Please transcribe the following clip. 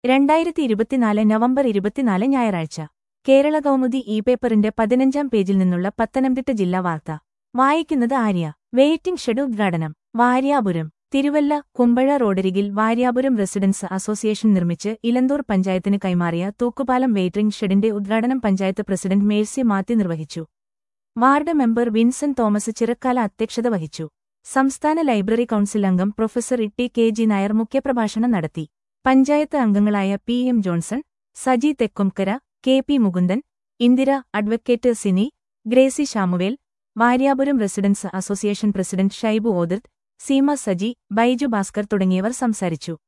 രണ്ടായിരത്തി ഇരുപത്തിനാല് നവംബർ ഇരുപത്തിനാല് ഞായറാഴ്ച കേരള കൗമുദി ഇ പേപ്പറിന്റെ പതിനഞ്ചാം പേജിൽ നിന്നുള്ള പത്തനംതിട്ട ജില്ലാ വാർത്ത വായിക്കുന്നത് ആര്യ വെയിറ്റിംഗ് ഷെഡ് ഉദ്ഘാടനം വാര്യാപുരം തിരുവല്ല കുമ്പഴ റോഡരികിൽ വാര്യാപുരം റെസിഡൻസ് അസോസിയേഷൻ നിർമ്മിച്ച് ഇലന്തൂർ പഞ്ചായത്തിന് കൈമാറിയ തൂക്കുപാലം വെയിറ്റിംഗ് ഷെഡിന്റെ ഉദ്ഘാടനം പഞ്ചായത്ത് പ്രസിഡന്റ് മേഴ്സി മാത്യു നിർവഹിച്ചു വാർഡ് മെമ്പർ വിൻസെന്റ് തോമസ് ചിറക്കാല അധ്യക്ഷത വഹിച്ചു സംസ്ഥാന ലൈബ്രറി കൌൺസിൽ അംഗം professor E T K G Nair മുഖ്യപ്രഭാഷണം നടത്തി പഞ്ചായത്ത് അംഗങ്ങളായ P M Johnson Saji Thekkumkara K P Mukundan Indira advocate Cini Gracy Samuel Varyapuram residence association president Shaibu ഓദിർത്ത് സീമ സജി ബൈജു ഭാസ്കർ തുടങ്ങിയവർ സംസാരിച്ചു